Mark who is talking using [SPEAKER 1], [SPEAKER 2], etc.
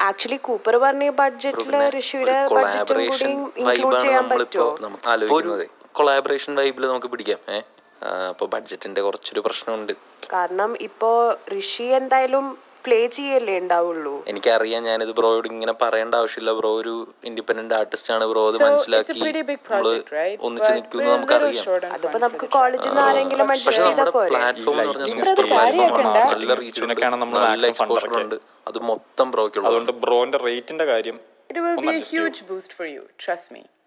[SPEAKER 1] Actually Cooper പറഞ്ഞ ബഡ്ജറ്റില് ഋഷിയുടെ ബഡ്ജറ്റും കൂടി
[SPEAKER 2] collaboration
[SPEAKER 1] include ചെയ്യാൻ
[SPEAKER 2] നമ്മളിപ്പോ
[SPEAKER 1] പറ്റുമോ
[SPEAKER 2] നമുക്ക് ആലോചിക്കുന്നത് കൊളാബറേഷൻ വൈബിൽ നമുക്ക് പിടിക്കാം ഏഹ് അപ്പൊ ബഡ്ജറ്റിന്റെ കുറച്ചൊരു പ്രശ്നമുണ്ട്
[SPEAKER 1] കാരണം ഇപ്പോ ഋഷി എന്തായാലും പ്ലേ ചെയ്യല്ലേ ഉണ്ടാവുള്ളൂ
[SPEAKER 2] എനിക്കറിയാം ഞാനിത് ബ്രോയോട് ഇങ്ങനെ പറയേണ്ട ആവശ്യമില്ല ബ്രോ ഒരു ഇൻഡിപെൻഡന്റ് ആർട്ടിസ്റ്റ് ആണ് ബ്രോ അത്
[SPEAKER 3] So it's a
[SPEAKER 2] മനസ്സിലാക്കി
[SPEAKER 3] pretty big
[SPEAKER 2] നമ്മള്
[SPEAKER 3] project, right?
[SPEAKER 2] ഒന്നിച്ച്
[SPEAKER 3] But
[SPEAKER 2] നിൽക്കുന്നു
[SPEAKER 3] we're a little
[SPEAKER 2] നമുക്കറിയാം
[SPEAKER 3] short on
[SPEAKER 1] അതിപ്പോ
[SPEAKER 3] funds
[SPEAKER 1] നമുക്ക്
[SPEAKER 3] for the
[SPEAKER 1] കോളേജിൽ നിന്ന് ആരെങ്കിലും
[SPEAKER 2] പക്ഷെ
[SPEAKER 1] അഡ്ജസ്റ്റ് ചെയ്താൽ
[SPEAKER 2] നമ്മുടെ
[SPEAKER 1] പോരെ
[SPEAKER 2] പ്ലാറ്റ്ഫോം എന്ന് പറഞ്ഞാൽ
[SPEAKER 4] ഈ
[SPEAKER 2] സൂപ്പർ
[SPEAKER 4] light
[SPEAKER 2] പ്ലാറ്റ്ഫോം ആണ്
[SPEAKER 4] marketing
[SPEAKER 2] നല്ല റീച്ച് ഉണ്ട്
[SPEAKER 4] ഇതിനൊക്കെയാണ് നമ്മൾ
[SPEAKER 2] നല്ല
[SPEAKER 4] maximum fund
[SPEAKER 2] എക്സ്പോഷർ ഉണ്ട് അത് മൊത്തം ബ്രോയ്ക്കുള്ളത്
[SPEAKER 4] അതുകൊണ്ട് ബ്രോന്റെ റേറ്റിന്റെ കാര്യം
[SPEAKER 3] It will be a huge boost for you, trust me.